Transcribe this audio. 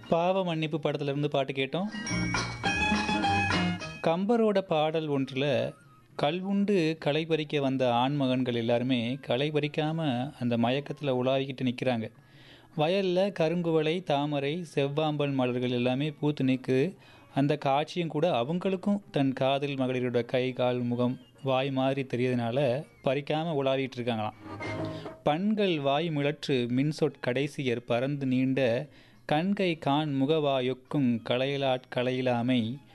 பாவ மன்னிப்பு படத்துலேருந்து பாட்டு கேட்டோம் கம்பரோட பாடல் ஒன்றில் கல்வுண்டு களை பறிக்க வந்த ஆண்மகன்கள் எல்லாருமே களை பறிக்காமல் அந்த மயக்கத்தில் உலாவிக்கிட்டு நிற்கிறாங்க வயலில் கருங்குவளை தாமரை செவ்வாம்பல் மலர்கள் எல்லாமே பூத்து நிற்கு அந்த காட்சியும் கூட அவங்களுக்கும் தன் காதல் மகளிரோட கை கால் முகம் வாய் மாதிரி தெரியறதுனால பறிக்காமல் உலாவிட்டு இருக்காங்களாம் பண்கள் வாய் மிளற்று மின்சொற் கடைசியர் பறந்து நீண்ட கண்கை கான் முகவாயொக்கும் களையலாட் களையிலாமை